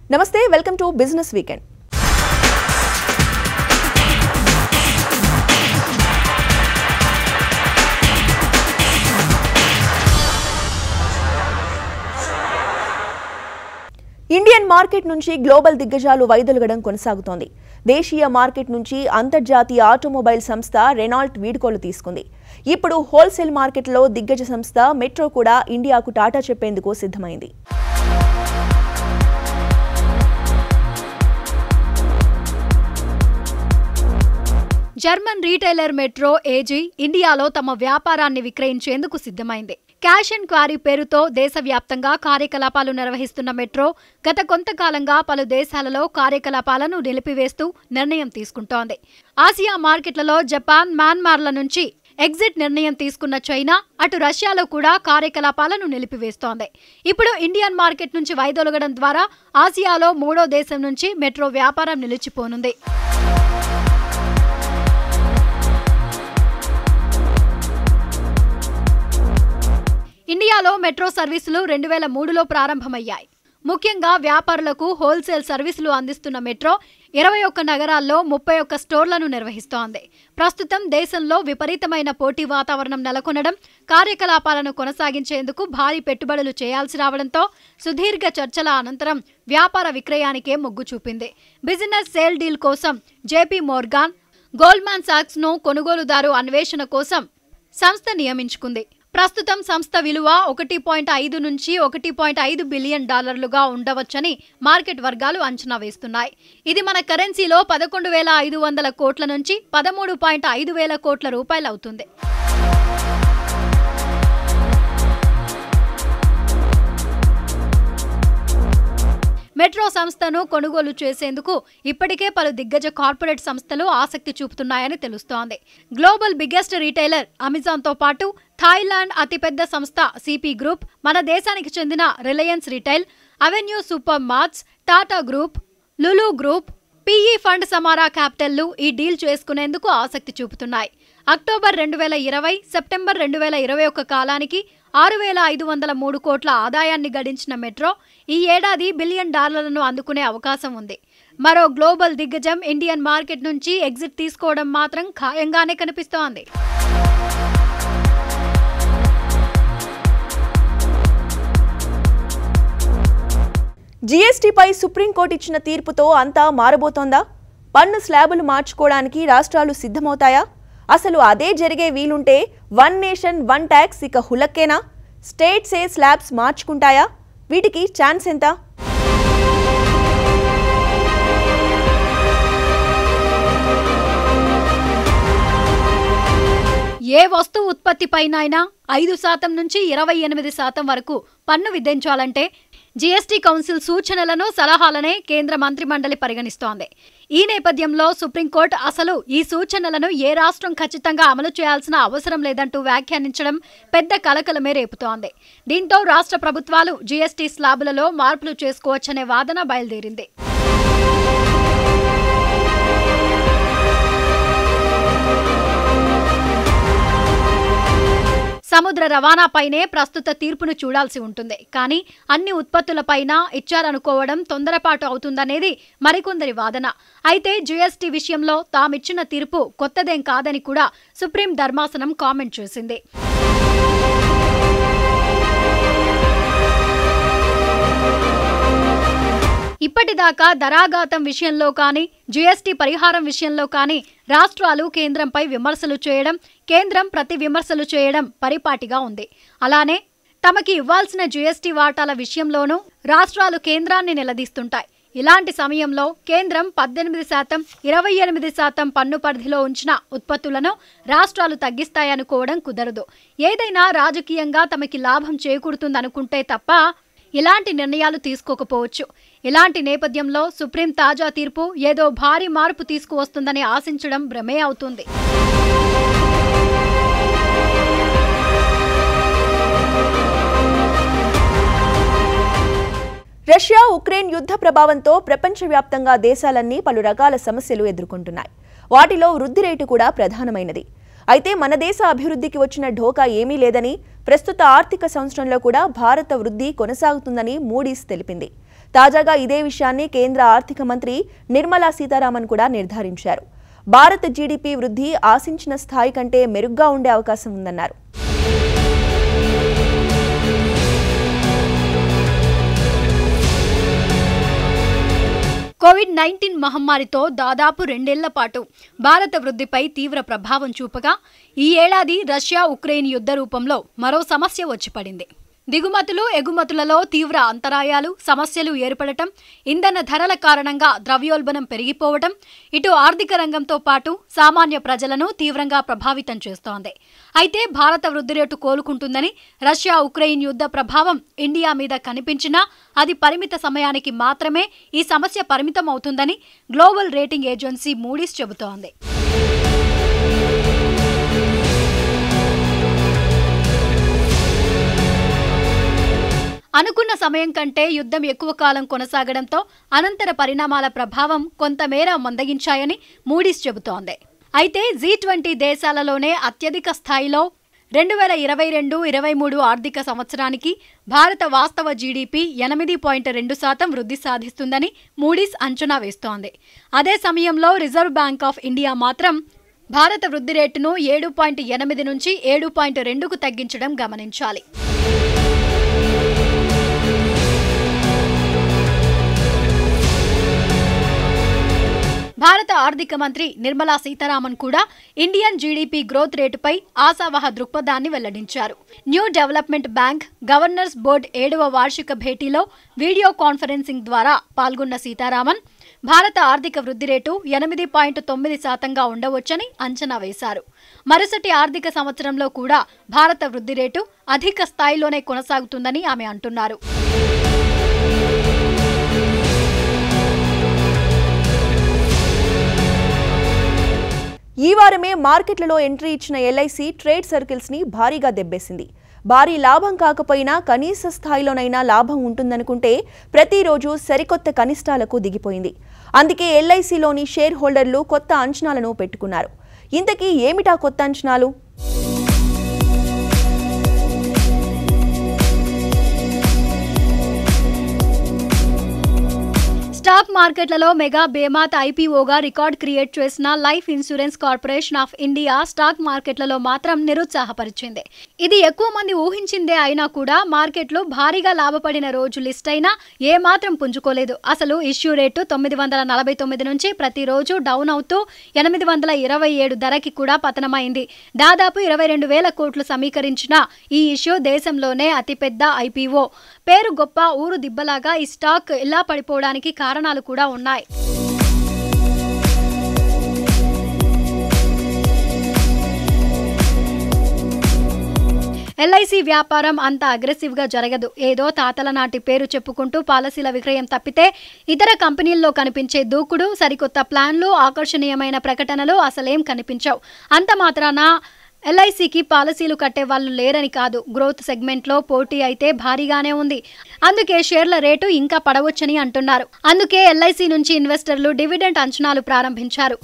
నమస్తే welcome to business weekend Indian market నుంచి global దిగ్గజాలు వైదొలగడం కొనసాగుతోంది దేశీయ మార్కెట్ నుంచి అంతర్జాతీయ ఆటోమొబైల్ సంస్థ రెనాల్ట్ వీడ్కోలు తీసుకుంది ఇప్పుడు హోల్సేల్ మార్కెట్లో దిగ్గజ సంస్థ మెట్రో కూడా ఇండియాకు టాటా చెప్పేందుకు సిద్ధమైంది జర్మన్ రీటైలర్ మెట్రో ఏజీ ఇండియాలో తమ వ్యాపారాన్ని విక్రయించేందుకు సిద్ధమైంది క్యాష్ అండ్ క్వారీ పేరుతో దేశవ్యాప్తంగా కార్యకలాపాలు నిర్వహిస్తున్న మెట్రో గత కొంతకాలంగా పలు దేశాలలో కార్యకలాపాలను నిలిపివేస్తూ నిర్ణయం తీసుకుంటోంది ఆసియా మార్కెట్లలో జపాన్ మయన్మార్ల నుంచి ఎగ్జిట్ నిర్ణయం తీసుకున్న చైనా అటు రష్యాలో కూడా కార్యకలాపాలను నిలిపివేస్తోంది ఇప్పుడు ఇండియన్ మార్కెట్ నుంచి వైదొలగడం ద్వారా ఆసియాలో మూడో దేశం నుంచి మెట్రో వ్యాపారం నిలిచిపోనుంది ఇండియాలో మెట్రో సర్వీసులు రెండు వేల మూడులో ప్రారంభమయ్యాయి ముఖ్యంగా వ్యాపారులకు హోల్సేల్ సర్వీసులు అందిస్తున్న మెట్రో ఇరవై ఒక్క నగరాల్లో ముప్పై ఒక్క స్టోర్లను నిర్వహిస్తోంది ప్రస్తుతం దేశంలో విపరీతమైన పోటీ వాతావరణం నెలకొనడం కార్యకలాపాలను కొనసాగించేందుకు భారీ పెట్టుబడులు చేయాల్సి రావడంతో సుదీర్ఘ చర్చల అనంతరం వ్యాపార విక్రయానికే మొగ్గు చూపింది బిజినెస్ సేల్ డీల్ కోసం జేపీ మోర్గాన్ గోల్డ్మాన్ సాక్స్ ను కొనుగోలుదారు అన్వేషణ కోసం సంస్థ నియమించుకుంది ప్రస్తుతం సంస్థ విలువ ఒకటి పాయింట్ ఐదు నుంచి ఒకటి పాయింట్ ఐదు బిలియన్ డాలర్లుగా ఉండవచ్చని మార్కెట్ వర్గాలు అంచనా వేస్తున్నాయి ఇది మన కరెన్సీలో పదకొండు వేల ఐదు వందల కోట్ల నుంచి పదమూడు పాయింట్ ఐదు వేల కోట్ల రూపాయలు అవుతుంది మెట్రో సంస్థను కొనుగోలు చేసేందుకు ఇప్పటికే పలు దిగ్గజ కార్పొరేట్ సంస్థలు ఆసక్తి చూపుతున్నాయని తెలుస్తోంది గ్లోబల్ బిగ్గెస్ట్ రీటైలర్ అమెజాన్తో పాటు థాయిలాండ్ అతిపెద్ద సంస్థ సిపి గ్రూప్ మన దేశానికి చెందిన Reliance Retail Avenue Super Marts Tata group Lulu group PE fund Samara క్యాపిటల్లు ఈ డీల్ చేసుకునేందుకు ఆసక్తి చూపుతున్నాయి అక్టోబర్ రెండు వేల ఇరవై సెప్టెంబర్ రెండు వేల ఇరవై ఒక్క కాలానికి ఆరు వేల ఐదు వందల మూడు కోట్ల ఆదాయాన్ని గడించిన మెట్రో ఈ ఏడాది బిలియన్ డాలర్లను అందుకునే అవకాశం ఉంది మరో గ్లోబల్ దిగ్గజం ఇండియన్ మార్కెట్ నుంచి ఎగ్జిట్ తీసుకోవడం మాత్రం ఖాయంగానే కనిపిస్తోంది జీఎస్టీపై సుప్రీంకోర్టు ఇచ్చిన తీర్పుతో అంతా మారబోతోందా పన్ను స్లాబులు మార్చుకోవడానికి రాష్ట్రాలు సిద్ధమవుతాయా అసలు అదే జరిగే వీలుంటే వన్ నేషన్ వన్ ట్యాక్స్ ఇక హులక్కేనా స్టేట్సే స్లాబ్స్ మార్చుకుంటాయా వీటికి ఛాన్స్ ఎంత ఏ వస్తు ఉత్పత్తిపైనైనా ఐదు శాతం నుంచి ఇరవై ఎనిమిది శాతం వరకు పన్ను విధించాలంటే జీఎస్టీ కౌన్సిల్ సూచనలను సలహాలనే కేంద్ర మంత్రిమండలి పరిగణిస్తోంది ఈ నేపథ్యంలో సుప్రీంకోర్టు అసలు ఈ సూచనలను ఏ రాష్ట్రం ఖచ్చితంగా అమలు చేయాల్సిన అవసరం లేదంటూ వ్యాఖ్యానించడం పెద్ద కలకలమే రేపుతోంది దీంతో రాష్ట్ర ప్రభుత్వాలు జీఎస్టీ స్లాబులలో మార్పులు చేసుకోవచ్చనే వాదన బయలుదేరింది సముద్ర రవాణాపైనే ప్రస్తుత తీర్పును చూడాల్సి ఉంటుంది కానీ అన్ని ఉత్పత్తులపైన ఇచ్చారనుకోవడం తొందరపాటు అవుతుందనేది మరికొందరి వాదన అయితే జీఎస్టీ విషయంలో తామిచ్చిన తీర్పు కొత్తదేం కాదని కూడా సుప్రీం ధర్మాసనం కామెంట్ చేసింది ఇప్పటిదాకా ధరాఘాతం విషయంలో కానీ జీఎస్టీ పరిహారం విషయంలో కానీ రాష్ట్రాలు కేంద్రంపై విమర్శలు చేయడం కేంద్రం ప్రతి విమర్శలు చేయడం పరిపాటిగా ఉంది అలానే తమకి ఇవ్వాల్సిన జీఎస్టీ వాటాల విషయంలోనూ రాష్ట్రాలు కేంద్రాన్ని నిలదీస్తుంటాయి ఇలాంటి సమయంలో కేంద్రం పద్దెనిమిది శాతం ఇరవై ఎనిమిది శాతం పన్ను పరిధిలో ఉంచిన ఉత్పత్తులను రాష్ట్రాలు తగ్గిస్తాయనుకోవడం కుదరదు ఏదైనా రాజకీయంగా తమకి లాభం చేకూరుతుందనుకుంటే తప్ప ఇలాంటి నిర్ణయాలు తీసుకోకపోవచ్చు ఇలాంటి నేపథ్యంలో సుప్రీం తాజా తీర్పు ఏదో భారీ మార్పు తీసుకువస్తుందని ఆశించడం భ్రమే అవుతుంది రష్యా ఉక్రెయిన్ యుద్ధ ప్రభావంతో ప్రపంచవ్యాప్తంగా దేశాలన్నీ పలు రకాల సమస్యలు ఎదుర్కొంటున్నాయి వాటిలో వృద్ధి రేటు కూడా ప్రధానమైనది అయితే మన దేశ అభివృద్ధికి వచ్చిన ఢోకా ఏమీ లేదని ప్రస్తుత ఆర్థిక సంవత్సరంలో కూడా భారత వృద్ధి కొనసాగుతుందని మూడీస్ తెలిపింది తాజాగా ఇదే విషయాన్ని కేంద్ర ఆర్థిక మంత్రి నిర్మలా సీతారామన్ కూడా నిర్ధారించారు భారత్ జీడీపీ వృద్ధి ఆశించిన స్థాయి కంటే మెరుగ్గా ఉండే అవకాశం ఉందన్నారు కోవిడ్ నైన్టీన్ మహమ్మారితో దాదాపు రెండేళ్ల పాటు భారత వృద్ధిపై తీవ్ర ప్రభావం చూపగా ఈ ఏడాది రష్యా ఉక్రెయిన్ యుద్ధ రూపంలో మరో సమస్య వచ్చి పడింది దిగుమతులు ఎగుమతులలో తీవ్ర అంతరాయాలు సమస్యలు ఏర్పడటం ఇంధన ధరల కారణంగా ద్రవ్యోల్బణం పెరిగిపోవటం ఇటు ఆర్థిక రంగంతో పాటు సామాన్య ప్రజలను తీవ్రంగా ప్రభావితం చేస్తోంది అయితే భారత వృద్ధి రేటు కోలుకుంటుందని రష్యా ఉక్రెయిన్ యుద్ధ ప్రభావం ఇండియా మీద కనిపించినా అది పరిమిత సమయానికి మాత్రమే ఈ సమస్య పరిమితం అవుతుందని గ్లోబల్ రేటింగ్ ఏజెన్సీ మూడీస్ చెబుతోంది అనుకున్న సమయం కంటే యుద్ధం ఎక్కువ కాలం కొనసాగడంతో అనంతర పరిణామాల ప్రభావం కొంతమేర మందగించాయని మూడీస్ చెబుతోంది అయితే జీ ట్వంటీ దేశాలలోనే అత్యధిక స్థాయిలో రెండు వేల ఇరవై రెండు ఇరవై మూడు ఆర్థిక సంవత్సరానికి భారత వాస్తవ జీడీపీ ఎనిమిది పాయింట్ రెండు శాతం వృద్ధి సాధిస్తుందని మూడీస్ అంచనా వేస్తోంది అదే సమయంలో రిజర్వ్ బ్యాంక్ ఆఫ్ ఇండియా మాత్రం భారత వృద్ధి రేటును ఏడు పాయింట్ ఎనిమిది నుంచి ఏడు పాయింట్ రెండుకు తగ్గించడం గమనించాలి భారత ఆర్థిక మంత్రి నిర్మలా సీతారామన్ కూడా ఇండియన్ జీడీపీ గ్రోత్ రేటుపై ఆశావహ దృక్పథాన్ని వెల్లడించారు New Development Bank governors board ఏడవ వార్షిక భేటీలో వీడియో కాన్ఫరెన్సింగ్ ద్వారా పాల్గొన్న సీతారామన్ భారత ఆర్థిక వృద్ధి రేటు ఎనిమిది పాయింట్ తొమ్మిది శాతంగా ఉండవచ్చని అంచనా వేశారు మరుసటి ఆర్థిక సంవత్సరంలో కూడా భారత వృద్ధి రేటు అధిక స్థాయిలోనే కొనసాగుతుందని ఆమె అంటున్నారు ఈ వారమే మార్కెట్లలో ఎంట్రీ ఇచ్చిన ఎల్ఐసి ట్రేడ్ సర్కిల్స్ ని భారీగా దెబ్బేసింది భారీ లాభం కాకపోయినా కనీస స్థాయిలోనైనా లాభం ఉంటుందనుకుంటే ప్రతిరోజు సరికొత్త కనిష్టాలకు దిగిపోయింది అందుకే ఎల్ఐసిలోని షేర్ హోల్డర్లు కొత్త అంచనాలను పెట్టుకున్నారు ఇంతకీ ఏమిటా కొత్త అంచనాలు స్టాక్ మార్కెట్లలో మెగా బేమాత్ ఐపీఓగా రికార్డ్ క్రియేట్ చేసిన Life Insurance Corporation of India stock మార్కెట్లలో మాత్రం నిరుత్సాహపరిచింది ఇది ఎక్కువ మంది ఊహించిందే అయినా కూడా మార్కెట్లు భారీగా లాభపడిన రోజు లిస్ట్ అయినా ఏ మాత్రం పుంజుకోలేదు అసలు ఇష్యూ రేటు తొమ్మిది వందల నలభై తొమ్మిది నుంచి ప్రతిరోజు డౌన్ అవుతూ ఎనిమిది వందల ఇరవై ఏడు ధరకి కూడా పతనమైంది దాదాపు ఇరవై రెండు వేల కోట్లు సమీకరించిన ఈ ఇష్యూ దేశంలోనే అతిపెద్ద ఐపీఓ పేరు గొప్ప ఊరు దిబ్బలాగా ఈ స్టాక్ ఇలా పడిపోవడానికి కారణాలు కూడా ఉన్నాయి ఎల్ఐసి వ్యాపారం అంత అగ్రెసివ్ గా జరగదు ఏదో తాతల నాటి పేరు చెప్పుకుంటూ పాలసీల విక్రయం తప్పితే ఇతర కంపెనీల్లో కనిపించే దూకుడు సరికొత్త ప్లాన్లు ఆకర్షణీయమైన ప్రకటనలు అసలేం కనిపించవు అంత మాత్రాన ఎల్ఐసికి పాలసీలు కట్టే వాళ్ళు లేరని కాదు గ్రోత్ సెగ్మెంట్లో పోటీ అయితే భారీగానే ఉంది అందుకే షేర్ల రేటు ఇంకా పడవచ్చని అంటున్నారు అందుకే ఎల్ఐసి నుంచి ఇన్వెస్టర్లు డివిడెంట్ అంచనాలు ప్రారంభించారు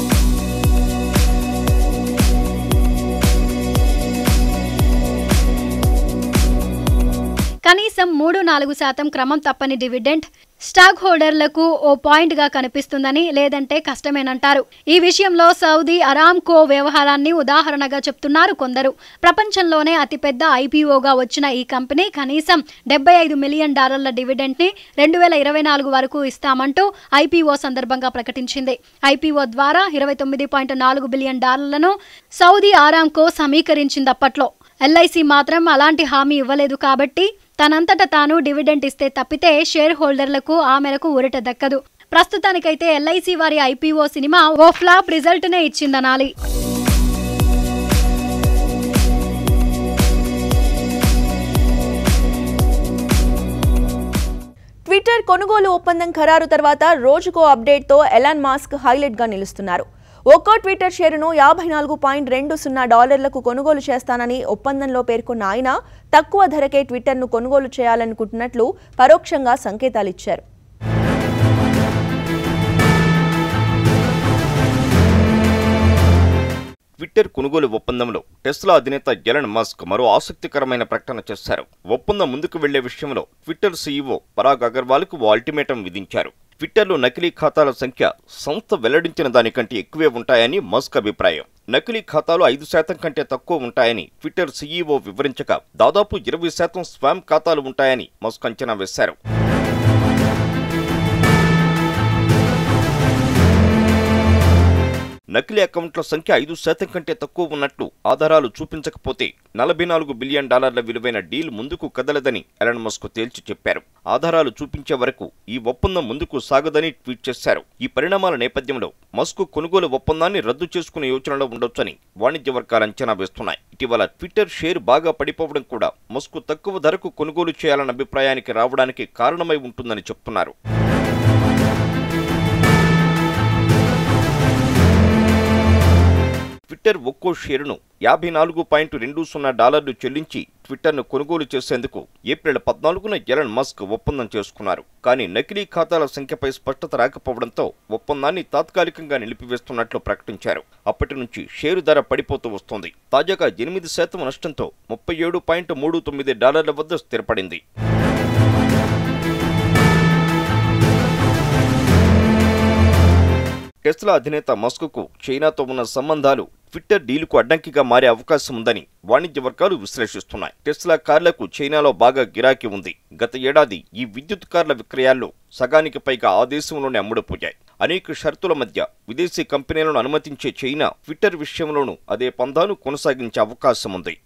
కనీసం మూడు నాలుగు శాతం క్రమం తప్పని డివిడెంట్ స్టాక్ హోల్డర్లకు ఓ పాయింట్ గా కనిపిస్తుందని లేదంటే కష్టమేనంటారు ఈ విషయంలో సౌదీ అరామ్కో వ్యవహారాన్ని ఉదాహరణగా చెప్తున్నారు కొందరు ప్రపంచంలోనే అతిపెద్ద ఐపీఓగా వచ్చిన ఈ కంపెనీ కనీసం డెబ్బై ఐదు మిలియన్ డాలర్ల డివిడెంట్ ని రెండు వేల ఇరవై నాలుగు వరకు ఇస్తామంటూ ఐపీఓ సందర్భంగా ప్రకటించింది ఐపీఓ ద్వారా ఇరవై తొమ్మిది పాయింట్ నాలుగు బిలియన్ డాలర్లను సౌదీ ఆరామ్కో సమీకరించింది అప్పట్లో ఎల్ఐసి మాత్రం అలాంటి హామీ ఇవ్వలేదు కాబట్టి తనంతట తాను డివిడెంట్ ఇస్తే తప్పితే షేర్ హోల్డర్లకు ఆ మేరకు ఊరట దక్కదు ప్రస్తుతానికైతే ఎల్ఐసి వారి ఐపీఓ సినిమా ఓ ఫ్లాప్ రిజల్ట్ నే ఇచ్చిందనాలి ట్విట్టర్ కొనుగోలు ఒప్పందం ఖరారు తర్వాత రోజుకో అప్డేట్తో ఎలాన్ మాస్క్ హైలైట్గా నిలుస్తున్నారు ఒక్కో ట్విట్టర్ షేరును యాభై నాలుగు పాయింట్ రెండు సున్నా డాలర్లకు కొనుగోలు చేస్తానని ఒప్పందంలో పేర్కొన్న ఆయన తక్కువ ధరకే ట్విట్టర్ను కొనుగోలు చేయాలనుకుంటున్నట్లు పరోక్షంగా సంకేతాలిచ్చారు ట్విట్టర్ ట్విట్టర్ కొనుగోలు ఒప్పందంలో టెస్లా అధినేత ఎలన్ మస్క్ మరో ఆసక్తికరమైన ప్రకటన చేశారు ఒప్పందం ముందుకు వెళ్లే విషయంలో ట్విట్టర్ సీఈఓ పరాగ్ అగర్వాల్కు ఓ అల్టిమేటం విధించారు ట్విట్టర్లో నకిలీ ఖాతాల సంఖ్య సంస్థ వెల్లడించిన దానికంటే ఎక్కువే ఉంటాయని మస్క్ అభిప్రాయం నకిలీ ఖాతాలు ఐదు శాతం కంటే తక్కువ ఉంటాయని ట్విట్టర్ సీఈఓ వివరించగా దాదాపు ఇరవై శాతం స్పామ్ ఖాతాలు ఉంటాయని మస్క్ అంచనా వేశారు నకిలీ అకౌంట్ల సంఖ్య ఐదు శాతం కంటే తక్కువ ఉన్నట్లు ఆధారాలు చూపించకపోతే నలభై నాలుగు బిలియన్ డాలర్ల విలువైన డీల్ ముందుకు కదలదని ఎలన్ మస్క్ తేల్చి చెప్పారు ఆధారాలు చూపించే వరకు ఈ ఒప్పందం ముందుకు సాగదని ట్వీట్ చేశారు ఈ పరిణామాల నేపథ్యంలో మస్క్ కొనుగోలు ఒప్పందాన్ని రద్దు చేసుకునే యోచనలో ఉండొచ్చని వాణిజ్య వర్గాలు అంచనా వేస్తున్నాయి ఇటీవల ట్విట్టర్ షేర్ బాగా పడిపోవడం కూడా మస్క్ తక్కువ ధరకు కొనుగోలు చేయాలన్న అభిప్రాయానికి రావడానికి కారణమై ఉంటుందని చెప్తున్నారు ట్విట్టర్ ఒక్కో షేరును యాభై నాలుగు పాయింట్ రెండు సున్నా డాలర్లు చెల్లించి ట్విట్టర్ను కొనుగోలు చేసేందుకు ఏప్రిల్ పద్నాలుగున ఎలన్ మస్క్ ఒప్పందం చేసుకున్నారు కానీ నకిలీ ఖాతాల సంఖ్యపై స్పష్టత రాకపోవడంతో ఒప్పందాన్ని తాత్కాలికంగా నిలిపివేస్తున్నట్లు ప్రకటించారు అప్పటి నుంచి షేరు ధర పడిపోతూ వస్తోంది తాజాగా ఎనిమిది శాతం నష్టంతో ముప్పై ఏడు పాయింట్ మూడు తొమ్మిది డాలర్ల వద్ద స్థిరపడింది టెస్లా అధినేత మస్క్కు చైనాతో ఉన్న సంబంధాలు ట్విట్టర్ డీలుకు అడ్డంకిగా మారే అవకాశం ఉందని వాణిజ్య వర్గాలు విశ్లేషిస్తున్నాయి టెస్లా కార్లకు చైనాలో బాగా గిరాకీ ఉంది గత ఏడాది ఈ విద్యుత్ కార్ల విక్రయాల్లో సగానికి పైగా ఆ దేశంలోనే అమ్ముడుపోయాయి అనేక షరతుల మధ్య విదేశీ కంపెనీలను అనుమతించే చైనా ట్విట్టర్ విషయంలోనూ అదే పందాను కొనసాగించే అవకాశం ఉంది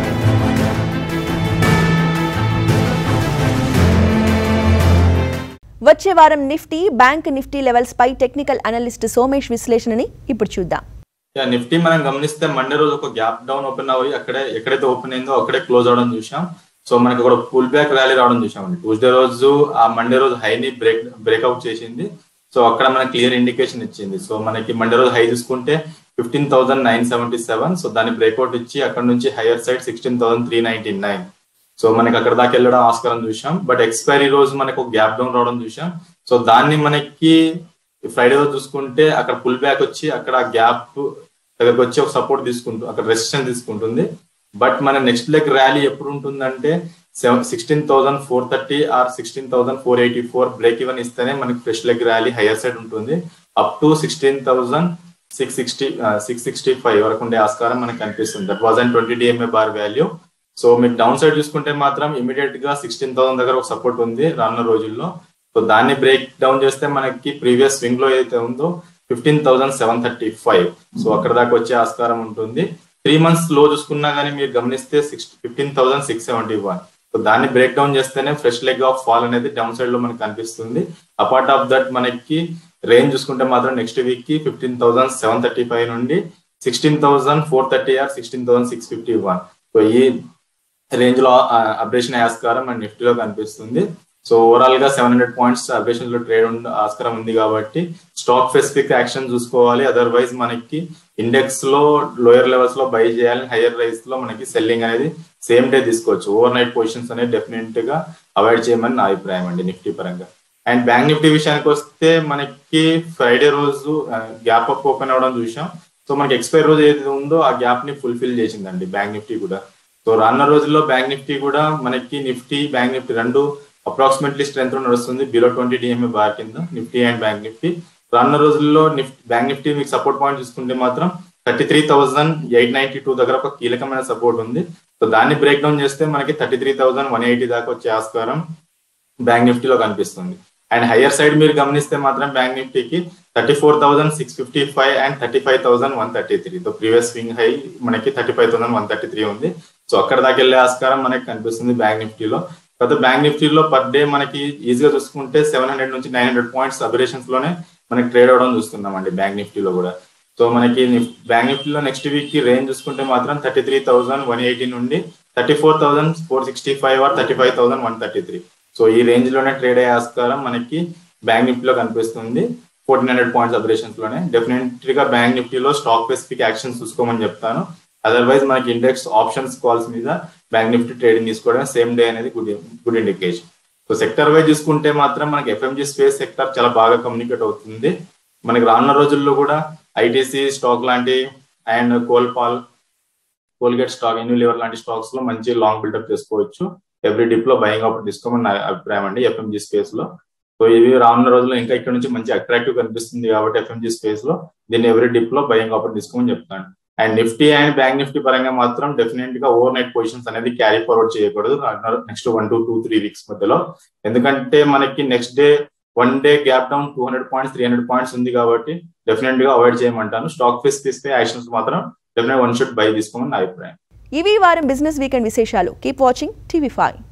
వచ్చే వారం నిఫ్టీ బ్యాంక్ నిఫ్టీ లెవెల్స్ పై టెక్నికల్ అనలిస్ట్ సోమేష్ విశ్లేషణని ఇప్పుడు చూద్దాం యా నిఫ్టీ మనం గమనిస్తే మండే రోజు ఒక గ్యాప్ డౌన్ ఓపెన్ అవ్వి అక్కడే ఎక్కడైతే ఓపెన్ అయిందో అక్కడే క్లోజ్ అవడం చూసాం సో మనకి ఒక పుల్ బ్యాక్ ర్యాలీ రావడం చూసామండి ట్యూస్డే రోజు ఆ మండే రోజు హైని బ్రేక్ బ్రేక్అవుట్ చేసింది సో అక్కడ మనకి క్లియర్ ఇండికేషన్ ఇచ్చింది సో మనకి మండే రోజు హై చూసుకుంటే fifteen thousand nine seventy seven so దాన్ని బ్రేక్అవుట్ ఇచ్చి అక్కడ నుంచి higher side sixteen thousand three ninety nine so మనకి అక్కడ దాకా వెళ్ళడం ఆస్కారం చూసాం బట్ ఎక్స్పైరీ రోజు మనకు ఒక గ్యాప్ డౌన్ రావడం చూసాం సో దాన్ని మనకి ఫ్రైడే రోజు చూసుకుంటే అక్కడ పుల్ బ్యాక్ వచ్చి అక్కడ గ్యాప్ దగ్గరకు వచ్చి ఒక సపోర్ట్ తీసుకుంటు అక్కడ రెసిస్టెన్స్ తీసుకుంటుంది బట్ మన నెక్స్ట్ లెగ్ ర్యాలీ ఎప్పుడు ఉంటుందంటే seven sixteen thousand four thirty or sixteen thousand four eighty four break even ఇస్తేనే మనకి fresh leg rally higher side ఉంటుంది up to sixteen thousand six sixty six sixty five వరకు ఉండే ఆస్కారం మనకి కనిపిస్తుంది that was and twenty DMA bar value so మీకు down side చూసుకుంటే మాత్రం ఇమీడియట్ గా సిక్స్టీన్ థౌసండ్ దగ్గర ఒక సపోర్ట్ ఉంది రానున్న రోజుల్లో సో దాన్ని బ్రేక్ డౌన్ చేస్తే మనకి ప్రీవియస్ స్వింగ్ లో ఏదైతే ఉందో fifteen thousand seven thirty five so అక్కడ దాకా వచ్చే ఆస్కారం ఉంటుంది త్రీ మంత్స్ లో చూసుకున్నా కానీ మీరు గమనిస్తే six fifteen thousand six seventy one so దాన్ని బ్రేక్ డౌన్ చేస్తేనే ఫ్రెష్ లెగ్ ఆఫ్ ఫాల్ అనేది డౌన్ సైడ్ లో మనకి కనిపిస్తుంది అపార్ట్ ఆఫ్ దట్ మనకి రేంజ్ చూసుకుంటే మాత్రం నెక్స్ట్ వీక్ కి fifteen thousand seven thirty five నుండి sixteen thousand four thirty or sixteen thousand six fifty one so ఈ రేంజ్ లో అప్డేషన్ ఆస్కారం అండ్ నిఫ్టీలో కనిపిస్తుంది సో ఓవరాల్ గా సెవెన్ హండ్రెడ్ పాయింట్స్ అప్డేషన్ లో ట్రేడ్ ఆస్కారం ఉంది కాబట్టి స్టాక్ స్పెసిఫిక్ యాక్షన్ చూసుకోవాలి అదర్వైజ్ మనకి ఇండెక్స్ లో లోయర్ లెవెల్స్ లో బై చేయాలి హైయర్ రైస్ లో మనకి సెల్లింగ్ అనేది సేమ్ డే తీసుకోవచ్చు ఓవర్ నైట్ పొజిషన్స్ అనేది డెఫినెట్ గా అవాయిడ్ చేయమని నా అభిప్రాయం అండి నిఫ్టీ పరంగా అండ్ బ్యాంక్ నిఫ్టీ విషయానికి వస్తే మనకి ఫ్రైడే రోజు గ్యాప్ అప్ ఓపెన్ అవడం చూసాం సో మనకి ఎక్స్పైర్ రోజు ఏదైతే ఉందో ఆ గ్యాప్ ని ఫుల్ఫిల్ చేసిందండి బ్యాంక్ నిఫ్టీ కూడా సో రానున్న రోజుల్లో బ్యాంక్ నిఫ్టీ కూడా మనకి నిఫ్టీ బ్యాంక్ నిఫ్టీ రెండు అప్రాక్సిమేట్లీ స్ట్రెంత్ నడుస్తుంది బిలో ట్వంటీ డిఎంఏ బార్ కింద నిఫ్టీ అండ్ బ్యాంక్ నిఫ్టీ రానున్న రోజుల్లో నిఫ్టీ బ్యాంక్ నిఫ్టీ మీకు సపోర్ట్ పాయింట్ చూసుకుంటే మాత్రం thirty three thousand eight ninety two దగ్గర ఒక కీలకమైన సపోర్ట్ ఉంది సో దాన్ని బ్రేక్ డౌన్ చేస్తే మనకి thirty three thousand one eighty దాకా వచ్చే ఆస్కారం బ్యాంక్ నిఫ్టీలో కనిపిస్తుంది అండ్ హయ్యర్ సైడ్ మీరు గమనిస్తే మాత్రం బ్యాంక్ నిఫ్టీకి thirty four thousand six fifty five and thirty five thousand one thirty three తో ప్రీవియస్ స్వింగ్ హై మనకి thirty five thousand one thirty three ఉంది సో అక్కడ దాకా వెళ్ళే ఆస్కారం మనకి కనిపిస్తుంది బ్యాంక్ నిఫ్టీలో కాకపోతే బ్యాంక్ నిఫ్టీలో పర్ డే మనకి ఈజీగా చూసుకుంటే సెవెన్ హండ్రెడ్ నుంచి నైన్ హండ్రెడ్ పాయింట్స్ అబరేషన్స్ లోనే మనకి ట్రేడ్ అవడం చూస్తున్నాం అండి బ్యాంక్ నిఫ్టీలో కూడా సో మనకి బ్యాంక్ నిఫ్టీలో నెక్స్ట్ వీక్ కి రేంజ్ చూసుకుంటే మాత్రం thirty three thousand one eighty నుండి thirty four thousand four sixty five or thirty five thousand one thirty three so ఈ రేంజ్ లోనే ట్రేడ్ అయ్యే ఆస్కారం మనకి బ్యాంక్ నిఫ్టీలో కనిపిస్తుంది ఫోర్టీన్ హండ్రెడ్ పాయింట్స్ అబరేషన్స్ లోనే డెఫినెట్ గా బ్యాంక్ నిఫ్టీలో స్టాక్ స్పెసిఫిక్ యాక్షన్స్ చూసుకోమని చెప్తాను అదర్వైజ్ మనకి ఇండెక్స్ ఆప్షన్స్ కాల్స్ మీద బ్యాంక్ నిఫ్టీ ట్రేడింగ్ తీసుకోవడం సేమ్ డే అనేది good good indication so sector wise చూసుకుంటే మాత్రం మనకి ఎఫ్ఎంజీ స్పేస్ సెక్టర్ చాలా బాగా కమ్యూనికేట్ అవుతుంది మనకి రానున్న రోజుల్లో కూడా ఐటీసీ స్టాక్ లాంటి అండ్ కోల్పాల్ కోల్గేట్ స్టాక్ లివర్ లాంటి స్టాక్స్ లో మంచి లాంగ్ బిల్డప్ చేసుకోవచ్చు ఎవ్రీ డిప్ లో బయింగ్ ఆఫర్ తీసుకోమని నా అభిప్రాయం అండి ఎఫ్ఎంజీ స్పేస్ లో సో ఇవి రానున్న రోజుల్లో ఇంకా ఇక్కడ నుంచి మంచి అట్రాక్టివ్ కనిపిస్తుంది కాబట్టి ఎఫ్ఎంజీ స్పేస్ లో దీన్ని ఎవ్రీ డిప్ లో బయింగ్ ఆఫర్ తీసుకోమని చెప్తాను and Nifty and bank Nifty పరంగా మాత్రం డెఫినెట్ గా ఓవర్ నైట్ పొజిషన్స్ అనేది క్యారీ ఫార్వర్డ్ చేయకూడదు next one to two three weeks మధ్యలో ఎందుకంటే మనకి next day one day gap down two hundred points three hundred points ఉంది కాబట్టి డెఫినెట్ గా అవాయిడ్ చేయమంటాను స్టాక్ ఫేస్ తీసుకే యాక్షన్స్ మాత్రం డెఫినెట్ వన్ షుడ్ బై తీసుకోమని నా అభిప్రాయం ఇవి ఈ వారం బిజినెస్ వీకెండ్ విశేషాలు కీప్ వాచింగ్ టీవీ ఫైవ్